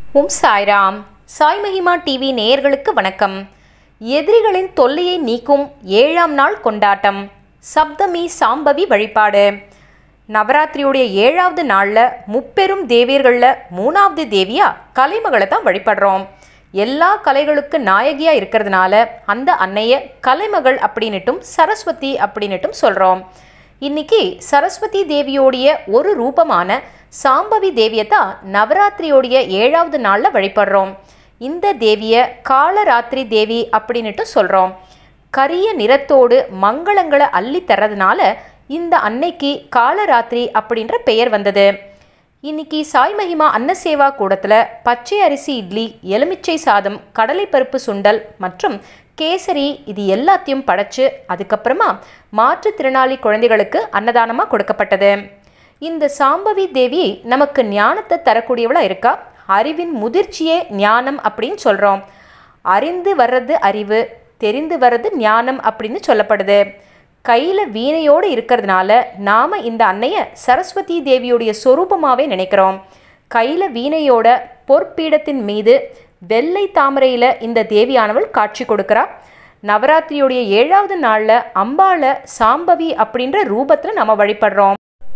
ஓம் சாய்ராம் சாய் மகிமா டிவி நேயர்களுக்கு வணக்கம் எதிரிகளின் தொல்லையை நீக்கும் ஏழாம் நாள் கொண்டாட்டம் சப்தமி சாம்பவி வழிபாடு நவராத்திரியுடைய ஏழாவது நாளில் முப்பெரும் தேவியர்களில் மூணாவது தேவியா கலைமகளை தான் வழிபடுறோம் எல்லா கலைகளுக்கு நாயகியா இருக்கிறதுனால அந்த அன்னைய கலைமகள் அப்படின்னுட்டும் சரஸ்வதி அப்படின்னுட்டும் சொல்கிறோம் இன்னைக்கு சரஸ்வதி தேவியோடைய ஒரு ரூபமான சாம்பவி தேவியை தான் நவராத்திரியோடைய ஏழாவது நாளில் வழிபடுறோம் இந்த தேவியை காலராத்திரி தேவி அப்படின்னுட்டு சொல்கிறோம் கரிய நிறத்தோடு மங்களங்களை அள்ளி தர்றதுனால இந்த அன்னைக்கு காலராத்திரி அப்படின்ற பெயர் வந்தது இன்னைக்கு சாய் மகிமா அன்னசேவா கூடத்தில் பச்சை அரிசி இட்லி எலுமிச்சை சாதம் கடலைப்பருப்பு சுண்டல் மற்றும் கேசரி இது எல்லாத்தையும் படைச்சு அதுக்கப்புறமா மாற்றுத்திறனாளி குழந்தைகளுக்கு அன்னதானமாக கொடுக்கப்பட்டது இந்த சாம்பவி தேவி நமக்கு ஞானத்தை தரக்கூடியவளா இருக்கா அறிவின் முதிர்ச்சியே ஞானம் அப்படின்னு சொல்கிறோம் அறிந்து வர்றது அறிவு தெரிந்து வர்றது ஞானம் அப்படின்னு சொல்லப்படுது கையில் வீணையோடு இருக்கிறதுனால நாம் இந்த அன்னையை சரஸ்வதி தேவியுடைய சொரூபமாகவே நினைக்கிறோம் கையில் வீணையோட பொற்பீடத்தின் மீது வெள்ளை தாமரையில் இந்த தேவியானவள் காட்சி கொடுக்குறா நவராத்திரியுடைய ஏழாவது நாளில் அம்பாளை சாம்பவி அப்படின்ற ரூபத்தில் நம்ம வழிபடுறோம்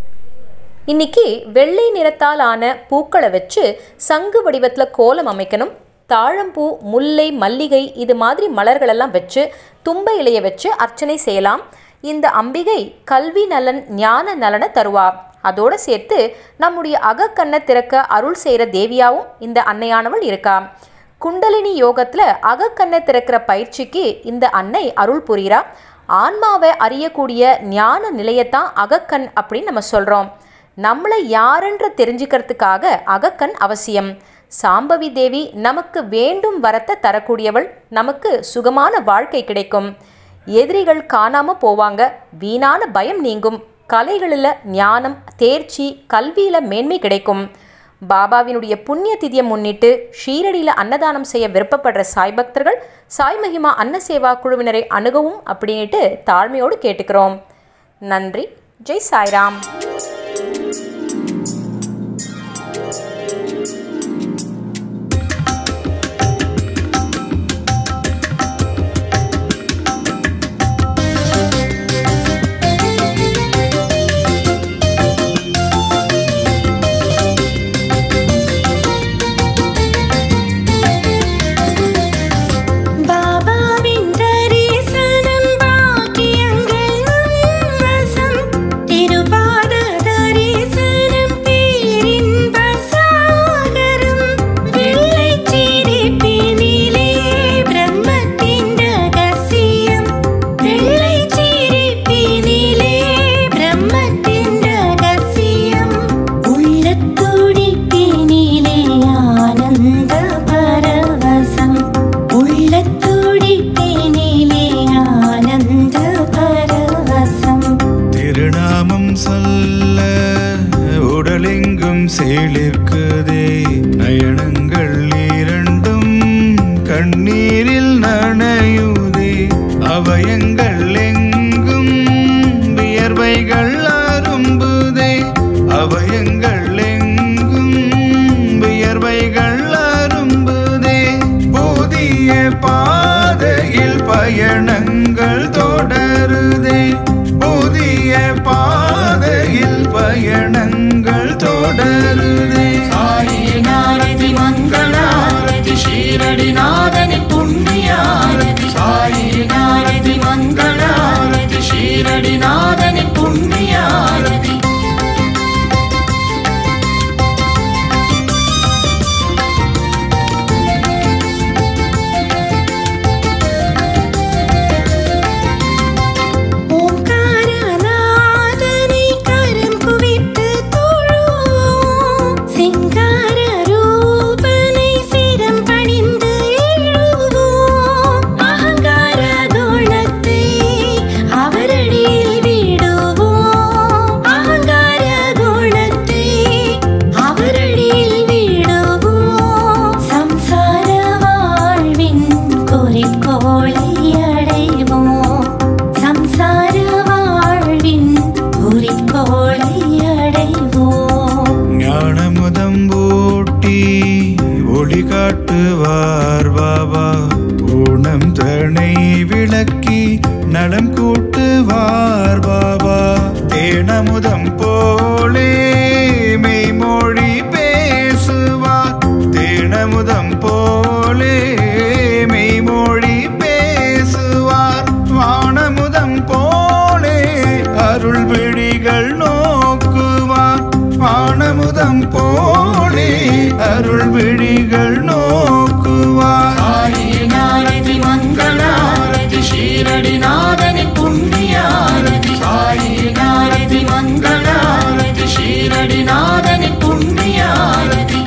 இன்னைக்கு வெள்ளை நிறத்தால் ஆன பூக்களை வச்சு சங்கு வடிவத்தில் கோலம் அமைக்கணும் தாழம்பூ முல்லை மல்லிகை இது மாதிரி மலர்களெல்லாம் வச்சு தும்ப இலையை வச்சு அர்ச்சனை செய்யலாம் இந்த அம்பிகை கல்வி நலன் ஞான நலனை தருவா அதோடு சேர்த்து நம்முடைய அகக்கண்ணை திறக்க அருள் செய்கிற தேவியாவும் இந்த அன்னையானவள் இருக்கா குண்டலினி யோகத்தில் அகக்கண்ணை திறக்கிற பயிற்சிக்கு இந்த அன்னை அருள் புரிகிறா ஆன்மாவை அறியக்கூடிய ஞான நிலையத்தான் அகக்கண் அப்படின்னு நம்ம சொல்கிறோம் நம்மளை யாரென்று தெரிஞ்சுக்கிறதுக்காக அகக்கண் அவசியம் சாம்பவி தேவி நமக்கு வேண்டும் வரத்தை தரக்கூடியவள் நமக்கு சுகமான வாழ்க்கை கிடைக்கும் எதிரிகள் காணாம போவாங்க வீணான பயம் நீங்கும் கலைகளில் ஞானம் தேர்ச்சி கல்வியில் மேன்மை கிடைக்கும் பாபாவினுடைய புண்ணிய திதியை முன்னிட்டு ஷீரடியில் அன்னதானம் செய்ய விருப்பப்படுற சாய் பக்தர்கள் சாய் மகிமா அன்ன சேவா குழுவினரை அணுகவும் அப்படின்ட்டு தாழ்மையோடு கேட்டுக்கிறோம் நன்றி ஜெய் சாய்ராம் பாபாவின் தரிசனம் பாக்கியங்கள் நம் வசம் திருபாத தரிசனம் பேரின்ப சாகரம் வெள்ளைச் சிரிப்பினிலே பிரம்மத்தின் ரகசியம் வெள்ளைச் சிரிப்பினிலே பிரம்மத்தின் ரகசியம் உள்ளத் துடிப்பினிலே ஆனந்த பரவசம் உள்ளத் துடிப்பினிலே ஆனந்த பரவசம் திருநாமம் சொல்ல உடலெங்கும் சேலிருக்குதே நயனங்கள் இரண்டும் கண்ணீரில் நனையுதே அவயங்கள் எங்கும் வியர்வைகள் அரும்புதே அவயங்கள் எங்கும் வியர்வைகள் அரும்புதே புதிய பாதையில் பயணங்கள் தொடருதே புதிய பாதையில் பயணங்கள் தொடருதே சாயினாரதி மங்களாரதி ஷீரடிநாதனின் புண்ணியாரதி சாயினாரதி மங்களாரதி ஷீரடிநாதனின் புண்ணியாரதி ஓங்காரநாதனை கரம் குவித்து தொழுவோம் சிங்கார ரூபனை சிரம் பணிந்து எழுவோம் அகங்கார குணத்தை அவரடியில் விடுவோம் அகங்கார குணத்தை அவரடியில் விடுவோம் சம்சார வாழ்வின் குறிக்கோளை அடைவோம் சம்சார வாழ்வின் குறிக்கோளை அடைவோம் ஞானமுதம் ஊட்டி ஒளி காட்டுவார் பாபா ஊனம் தனை விளக்கி நலம் கூட்டுவார் பாபா தேனமுதம் போலே மெய்மொழி பேசுவார் தேனமுதம் போலே மெய்மொழி பேசுவார் வானமுதம் போலே அருள் விழிகள் நோக்குவார் வானமுதம் போலே அருள் விழிகள் நோக்குவார் சாயினாரதி மங்களாரதி ஷீரடிநாதனி புண்ணியாரதி சாயினாரதி மங்களாரதி ஷீரடிநாதனி புண்ணியாரதி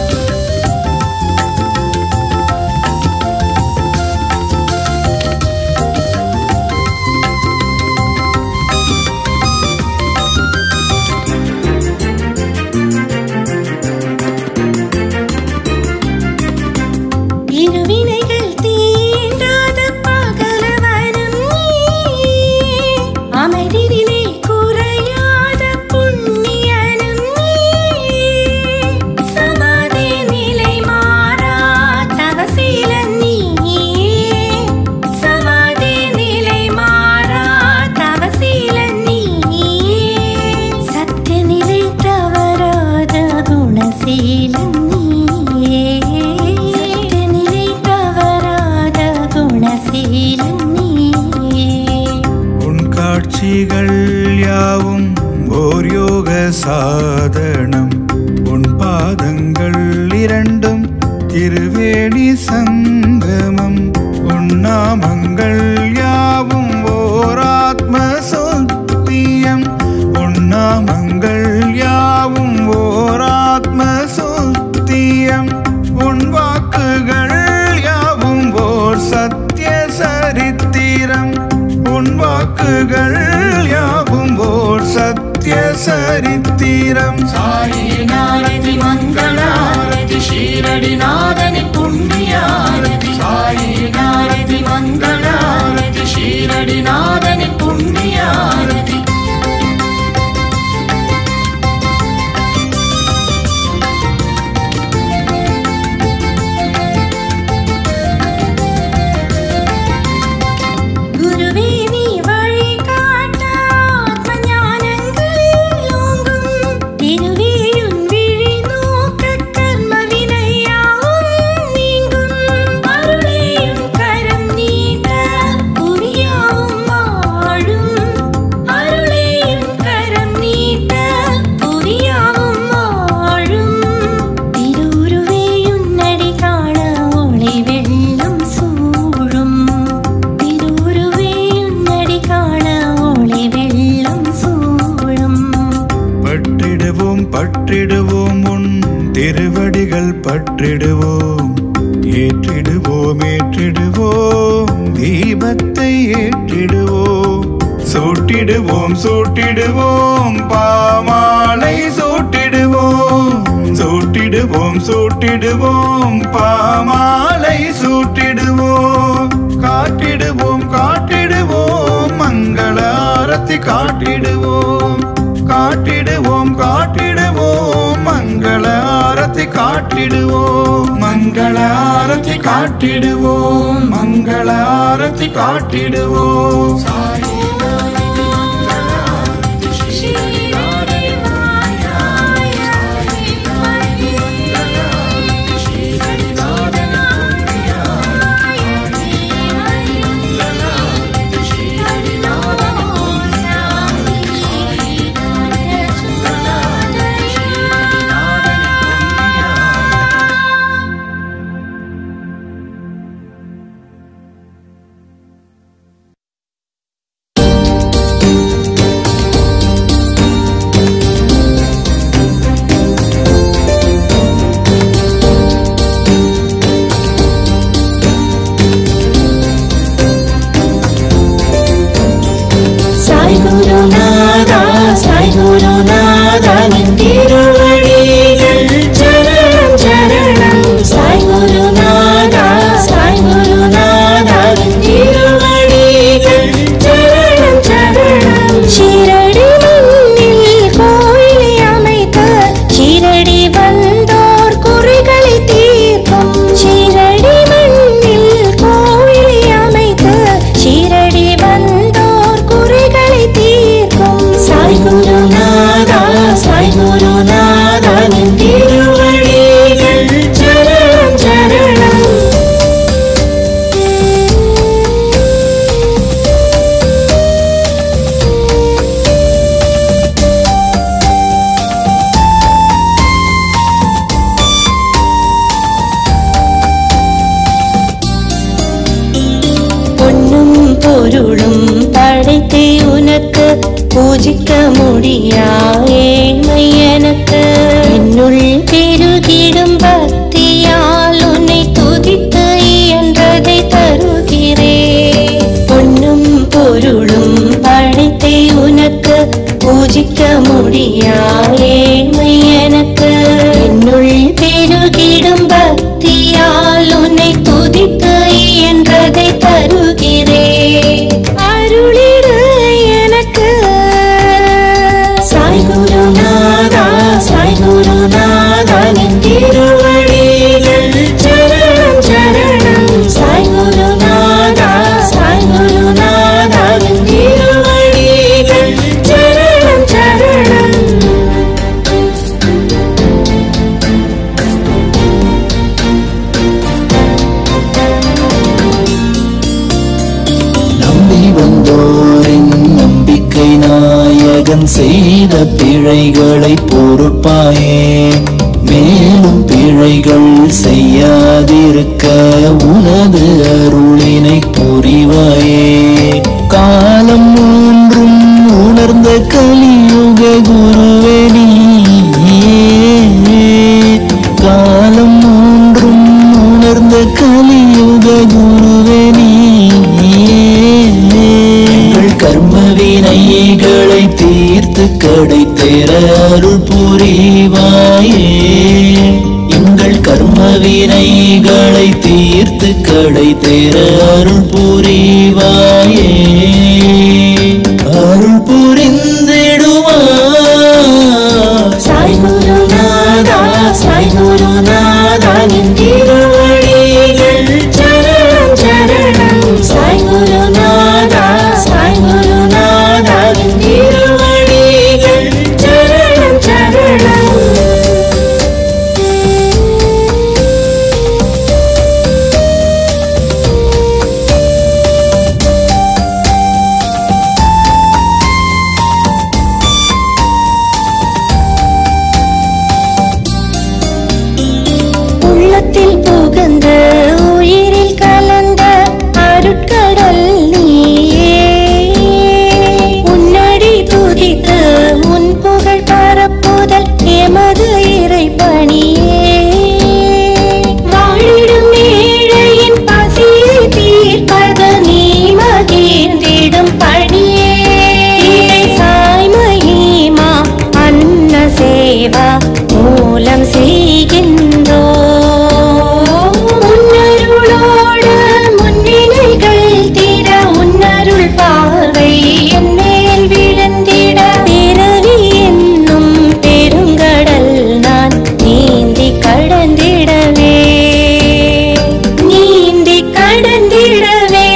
இருவினைகள் தீண்டாத பகலவனும் நீ அமைதியிலே குறையாத புண்ணியனும் நீ சமாதி நிலை மாறா தவசீலன் நீ சமாதி நிலை மாறா தவசீலன் நீ சத்திய நிலை தவறாத குணசீலன் நீ சத்திய நிலை தவறாத குணசீலன் நீ உன் காட்சிகள் யாவும் ஓர் யோக சாதனம் உன் பாதங்கள் இரண்டும் திருவேணி சங்கமம் உன் நாமங்கள் யாவும் ஓர் ஆத்ம சொத்தியம் உன் நாமங்கள் யாவும் ஓர் ஆத்ம சொத்தியம் உன் வாக்குகள் யாவும் ஓர் சத்திய சரித்திரம் உன் வாக்குகள் யாவும் ஓர் சத்திய சரித்திரம் சாயினாரதி மங்களாரதி ஷீரடிநாதனி புண்ணியாரதி சாயினாரதி மங்களாரதி ஷீரடிநாதனி புண்ணியாரதி குருவே நீ வழிகாட்ட ஆத்ம ஞானங்கள் ஓங்கும் திருவேயும் விழி நோக்க கர்ம வினையாவும் நீங்கும் அருளேயும் கரம் நீட்ட புரியாவும் வாழும் அருளேயும் கரம் நீட்ட புரியாவும் வாழும் திருவுருவேயும் நடி காண ஒளி வெள்ளம் சூழும் திருவுருவேயும் நடி காண ஒளி வெள்ளம் சூழும் பற்றிடுவோம் பற்றிடுவோம் உன் திருவடிகள் பற்றிடுவோம் ஏற்றிடுவோம் ஏற்றிடுவோம் தீபத்தை ஏற்றிடுவோம் சூட்டிடுவோம் சூட்டிடுவோம் பாமாலை சூட்டிடுவோம் சூட்டிடுவோம் சூட்டிடுவோம் பாமாலை சூட்டிடுவோம் காட்டிடுவோம் காட்டிடுவோம் மங்கள ஆரத்தி காட்டிடுவோம் காட்டிடுவோம் காட்டிடுவோம் மங்கள ஆரத்தி காட்டிடுவோம் மங்கள ஆரத்தி காட்டிடுவோம் மங்கள ஆரத்தி காட்டிடுவோம் பொருளும் படைத்தே உனக்கு பூஜிக்க முடியா ஏழ்மை எனக்கு என்னுள் பெருகிடும் பக்தியால் உன்னை துதித்து இயன்றதை தருகிறேன் பொன்னும் பொருளும் படைத்தே உனக்கு பூஜிக்க முடியா ஏழ்மை எனக்கு என்னுள் பெருகிடும் பக்தியால் உன்னை துதித்து இயன்றதை தருகிறேன் அருளிடு எனக்கு சாய் குருநாதா சாய் குருநாதா நின் திருவடிகள் சரணம் சரணம் சாய் குருநாதா சாய் குருநாதா நின் திருவடிகள் சரணம் சரணம் நம்பி வந்தோரின் நம்பிக்கை நாயகன் செய்த பிழைகளை பொறுப்பாயே மேலும் பிழைகள் செய்யாதிருக்க உனது அருளினை புரிவாயே காலம் மூன்றும் உணர்ந்த கலியுக குருவே நீயே காலம் மூன்றும் உணர்ந்த கலியுக குருவே நீயே எங்கள் கர்ம வினைகளை தீர்த்து கடை தேர அருள் புரிவாயே எங்கள் கர்ம வினைகளை தீர்த்து கடை தேர அருள் புரிவாயே அருள் புரிந்திடுவார் சாய் குருநாதா சாய் குருநாதா நின் திருவடிகள் சரணம் சரணம் சாய் குருநாதா சாய் குருநாதா நின் திருவடிகள் சரணம் சரணம் உள்ளத்தில் புகுந்த உயிரில் கலந்த அருட்கடல் நீயே உன்னடி துதித்து உன் புகழ் பரப்புதல் எமது இறை பணியே வாழிடும் ஏழையின் பசியை தீர்ப்பது நீ மகிழ்ந்திடும் பணியே இறை சாய் மகிமா அன்ன சேவா மூலம் செய்கின்றோ முன்னருளோடு முன்னிலைகள் தீர உன்னருள் பார்வை என் மேல் விழுந்திட பிறவி என்னும் பெருங்கடல் நான் நீந்தி கடந்திடவே நீந்தி கடந்திடவே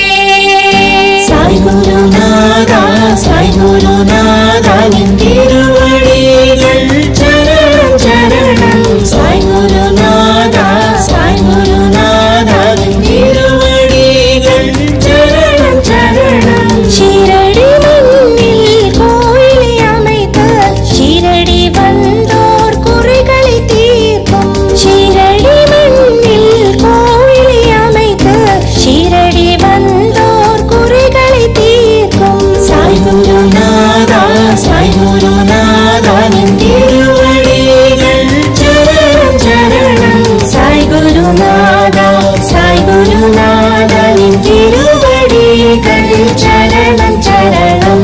சாய் குருநாதா சாய் குருநாதா நின் திருவடிகள் சரணம் சரணம் சாய் குருநாதா சாய் குருநாதா நின் திருவடிகள் சரணம் சரணம் ஷீரடி மண்ணில் கோயிலை அமைத்த ஷீரடி வந்தோர் குறைகளை தீர்க்கும் ஷீரடி மண்ணில் கோயிலை அமைத்த ஷீரடி வந்தோர் குறைகளை தீர்க்கும் சாய் குருநாதா சாய் குருநாதா நின் திருவடிகள் சரணம் சரணம் சாய் குருநாதா சாய் குருநாதா நின் திருவடிகள் சரணம் சரணம்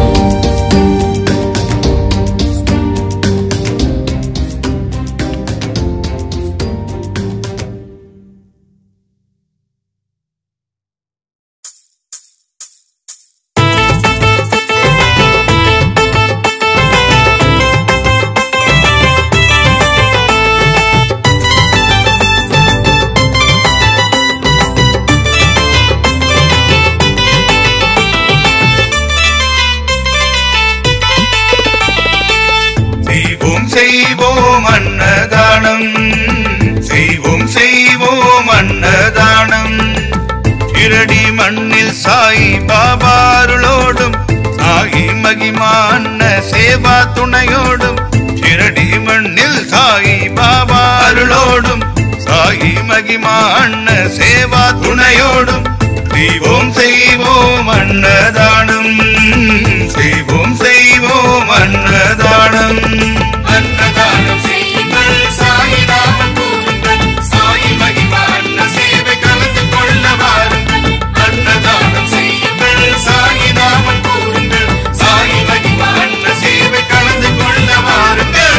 செய்வோம் செய்வோம் அன்னதானம் செய்வோம் செய்வோம் அன்னதானம் இரடி மண்ணில் சாய் பாபாருளோடும் சாயி மகிமா அன்ன சேவா துணையோடும் இரடி மண்ணில் சாய் பாபாருளோடும் சாயி மகிமா அன்ன சேவா துணையோடும் செய்வோம் செய்வோம் அன்னதானம் செய்வோம் செய்வோம் அன்னதானம் அன்னதானம் செய்யுங்கள் சாயிநாமம் கூறுங்கள் சாயி மகிமா அன்ன சேவை கலந்து கொள்ள வாருங்கள் அன்னதானம் செய்யுங்கள் சாயிநாமம் கூறுங்கள் சாயி மகிமா அன்ன சேவை கலந்து கொள்ள வாருங்கள்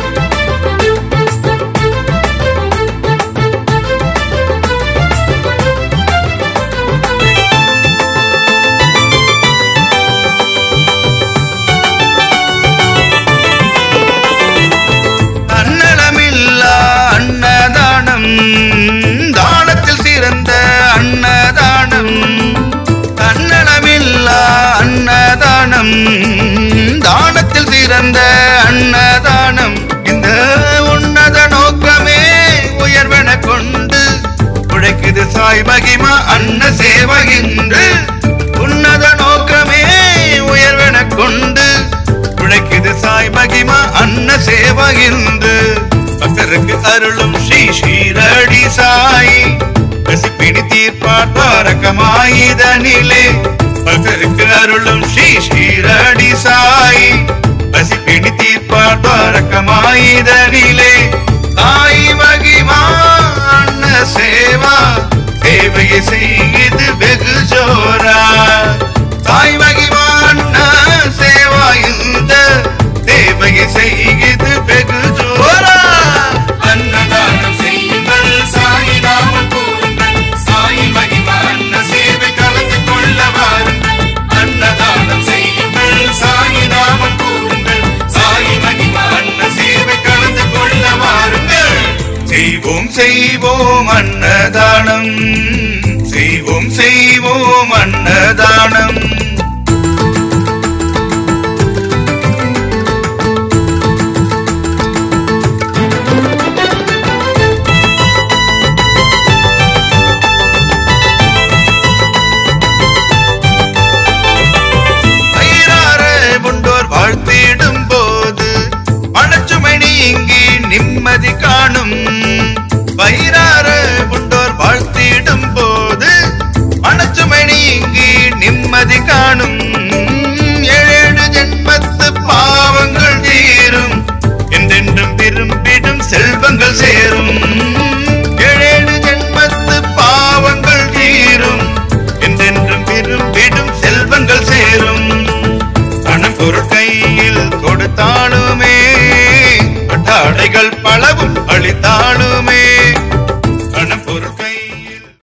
அன்னலமில்லா அன்னதானம் தானத்தில் சிறந்த அன்னதானம் அன்னலமில்லா அன்னதானம் தானத்தில் சிறந்த அன்னதானம் இந்த உன்னத நோக்கமே உயர்வென கொண்டு உழைக்குது சாய் மகிமா அன்ன சேவகின்று உன்னத நோக்கமே உயர்வென கொண்டு உழைக்குது சாய் மகிமா அன்ன சேவகின்று பக்தருக்கு அருளும் ஸ்ரீ ஸ்ரீரடி சாய் பசிப்பினி தீர்ப்பார் பாரகமாயுதனிலே பக்தருக்கு அருளும் ஸ்ரீ ஸ்ரீரடி சாய் பசிப்பினி தீர்ப்பார் பாரகமாயுதனிலே தாய் மகிமா அன்ன சேவா சேவையை செய்து வெகு ஜோரா தாய் மகிமா அன்ன சேவா இந்த தேவையை செய்து வெகு ஜோரா அன்னதானம் செய்யுங்கள் சாயிநாமம் கூறுங்கள் சாயி மகிமா அன்ன சேவை கலந்து கொள்ள வாருங்கள் அன்னதானம் செய்யுங்கள் சாயிநாமம் கூறுங்கள் சாயி மகிமா அன்ன சேவை கலந்து கொள்ள வாருங்கள் செய்வோம் செய்வோம் அன்னதானம் செய்வோம் செய்வோம் அன்னதானம் வயிறார உண்டோர் வாழ்த்திடும் போது மனச்சுமை நீங்கி நிம்மதி காணும் வயிறார உண்டோர் வாழ்த்திடும் போது மனச்சுமை நீங்கி நிம்மதி காணும் ஏழேழு ஜென்மத்து பாவங்கள் தீரும் என்றென்றும் விரும்பிடும் செல்வங்கள் சேரும் ஏழேழு ஜென்மத்து பாவங்கள் தீரும் என்றென்றும் விரும்பிடும் செல்வங்கள் சேரும் பணம் பொருள் கையில் கொடுத்தாலும்